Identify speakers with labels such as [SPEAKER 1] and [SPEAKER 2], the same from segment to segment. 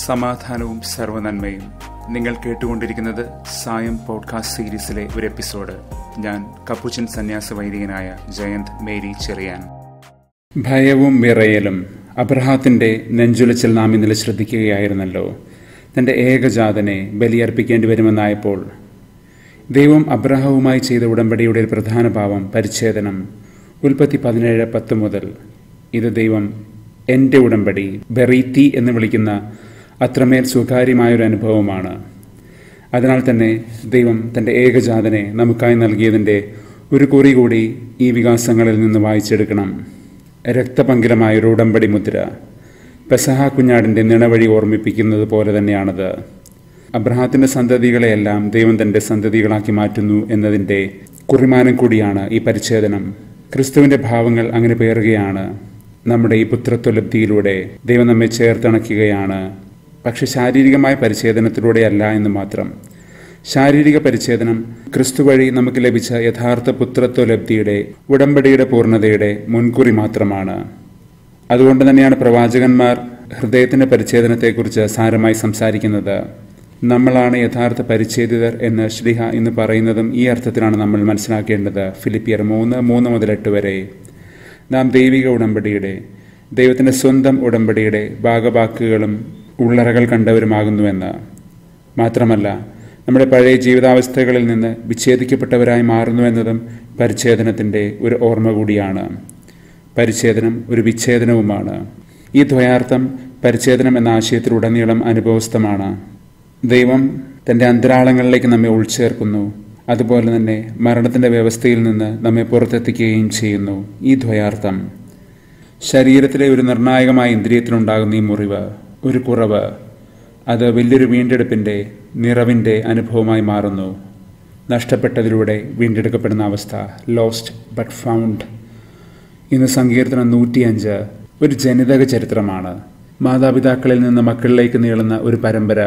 [SPEAKER 1] സമാധാനവും സർവനന്മയും നിങ്ങൾ കേട്ടുകൊണ്ടിരിക്കുന്നത് സായം പോഡ്കാസ്റ്റ് സീരീസിലെ ഒരു എപ്പിസോഡ് ഞാൻ കപ്പുച്ചൻ സന്യാസ വൈദികനായ ജയന്ത് മേരി ചെറിയാൻ ഭയവും വിറയലും അബ്രഹാത്തിന്റെ നെഞ്ചുലച്ചിൽ നാം ഇന്നലെ ശ്രദ്ധിക്കുകയായിരുന്നല്ലോ തന്റെ ഏകജാതനെ ബലിയർപ്പിക്കേണ്ടി വരുമെന്നായപ്പോൾ ദൈവം അബ്രഹാവുമായി ചെയ്ത ഉടമ്പടിയുടെ ഒരു പ്രധാന ഭാവം പരിച്ഛേദനം ഉൽപ്പത്തി പതിനേഴ് പത്ത് മുതൽ ഇത് ദൈവം എൻ്റെ ഉടമ്പടി ബെറീത്തി എന്ന് വിളിക്കുന്ന അത്രമേൽ സ്വകാര്യമായൊരു അനുഭവമാണ് അതിനാൽ തന്നെ ദൈവം തൻ്റെ ഏകജാതനെ നമുക്കായി നൽകിയതിൻ്റെ ഒരു കുറി കൂടി ഈ വികാസങ്ങളിൽ നിന്ന് വായിച്ചെടുക്കണം രക്തപങ്കിലമായൊരു ഉടമ്പടി മുദ്ര പെസഹ കുഞ്ഞാടിൻ്റെ നിണവഴി ഓർമ്മിപ്പിക്കുന്നത് പോലെ തന്നെയാണത് അബ്രഹാത്തിന്റെ സന്തതികളെയെല്ലാം ദൈവം തന്റെ സന്തതികളാക്കി മാറ്റുന്നു എന്നതിൻ്റെ കുറിമാനം കൂടിയാണ് ഈ പരിച്ഛേദനം ക്രിസ്തുവിന്റെ ഭാവങ്ങൾ അങ്ങനെ പേറുകയാണ് നമ്മുടെ ഈ പുത്രത്വലബ്ധിയിലൂടെ ദൈവം നമ്മെ ചേർത്തണയ്ക്കുകയാണ് പക്ഷെ ശാരീരികമായ പരിച്ഛേദനത്തിലൂടെയല്ല എന്ന് മാത്രം ശാരീരിക പരിച്ഛേദനം ക്രിസ്തു വഴി നമുക്ക് ലഭിച്ച യഥാർത്ഥ പുത്രത്വലബ്ധിയുടെ ഉടമ്പടിയുടെ പൂർണ്ണതയുടെ മുൻകുറി മാത്രമാണ് അതുകൊണ്ട് തന്നെയാണ് പ്രവാചകന്മാർ ഹൃദയത്തിന്റെ പരിച്ഛേദനത്തെക്കുറിച്ച് സാരമായി സംസാരിക്കുന്നത് നമ്മളാണ് യഥാർത്ഥ പരിച്ഛേദിതർ എന്ന് ശ്രീഹ ഇന്ന് പറയുന്നതും ഈ അർത്ഥത്തിലാണ് നമ്മൾ മനസ്സിലാക്കേണ്ടത് ഫിലിപ്പിയർ മൂന്ന് മൂന്ന് മുതൽ എട്ട് വരെ നാം ദൈവിക ഉടമ്പടിയുടെ ദൈവത്തിൻ്റെ സ്വന്തം ഉടമ്പടിയുടെ ഭാഗവാക്കുകളും ഉള്ളറകൾ കണ്ടവരുമാകുന്നുവെന്ന് മാത്രമല്ല നമ്മുടെ പഴയ ജീവിതാവസ്ഥകളിൽ നിന്ന് വിച്ഛേദിക്കപ്പെട്ടവരായി മാറുന്നുവെന്നതും പരിച്ഛേദനത്തിൻ്റെ ഒരു ഓർമ്മ കൂടിയാണ് പരിച്ഛേദനം ഒരു വിച്ഛേദനവുമാണ് ഈ ദ്വയാർത്ഥം പരിച്ഛേദനം എന്ന ആശയത്തിലുടനീളം അനുഭവസ്ഥമാണ് ദൈവം തൻ്റെ അന്തരാളങ്ങളിലേക്ക് നമ്മെ ഉൾച്ചേർക്കുന്നു അതുപോലെ തന്നെ മരണത്തിൻ്റെ വ്യവസ്ഥയിൽ നിന്ന് നമ്മെ പുറത്തെത്തിക്കുകയും ചെയ്യുന്നു ഈ ദ്വയാർത്ഥം ശരീരത്തിലെ ഒരു നിർണായകമായ ഇന്ദ്രിയത്തിനുണ്ടാകുന്ന ഈ മുറിവ് ഒരു കുറവ് അത് വലിയൊരു വീണ്ടെടുപ്പിൻ്റെ നിറവിൻ്റെ അനുഭവമായി മാറുന്നു നഷ്ടപ്പെട്ടതിലൂടെ വീണ്ടെടുക്കപ്പെടുന്ന അവസ്ഥ ലോസ്റ്റ് ബട്ട് ഫൗണ്ട് ഇന്ന് സങ്കീർത്തനം നൂറ്റിയഞ്ച് ഒരു ജനിതക ചരിത്രമാണ് മാതാപിതാക്കളിൽ നിന്ന് മക്കളിലേക്ക് നീളുന്ന ഒരു പരമ്പര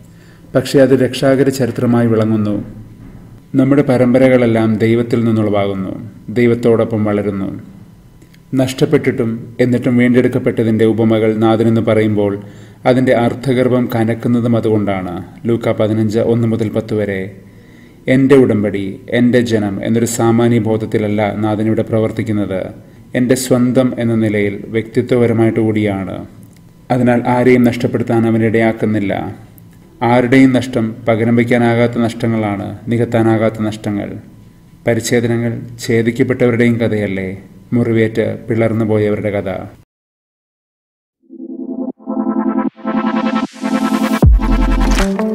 [SPEAKER 1] പക്ഷേ അത് രക്ഷാകര ചരിത്രമായി വിളങ്ങുന്നു നമ്മുടെ പരമ്പരകളെല്ലാം ദൈവത്തിൽ നിന്നുളവാകുന്നു ദൈവത്തോടൊപ്പം വളരുന്നു നഷ്ടപ്പെട്ടിട്ടും എന്നിട്ടും വീണ്ടെടുക്കപ്പെട്ടതിൻ്റെ ഉപമകൾ നാഥനെന്ന് പറയുമ്പോൾ അതിൻ്റെ അർത്ഥഗർഭം കനക്കുന്നതും അതുകൊണ്ടാണ് ലൂക്ക പതിനഞ്ച് ഒന്ന് മുതൽ പത്ത് വരെ എൻ്റെ ഉടമ്പടി എൻ്റെ ജനം എന്നൊരു സാമാന്യ ബോധത്തിലല്ല നാഥനിവിടെ പ്രവർത്തിക്കുന്നത് എൻ്റെ സ്വന്തം എന്ന നിലയിൽ വ്യക്തിത്വപരമായിട്ട് കൂടിയാണ് അതിനാൽ ആരെയും നഷ്ടപ്പെടുത്താൻ അവനിടയാക്കുന്നില്ല ആരുടെയും നഷ്ടം പകരം വയ്ക്കാനാകാത്ത നഷ്ടങ്ങളാണ് നികത്താനാകാത്ത നഷ്ടങ്ങൾ പരിച്ഛേദനങ്ങൾ ഛേദിക്കപ്പെട്ടവരുടെയും കഥയല്ലേ മുറിവേറ്റ് പിളർന്നു പോയവരുടെ കഥ
[SPEAKER 2] thank you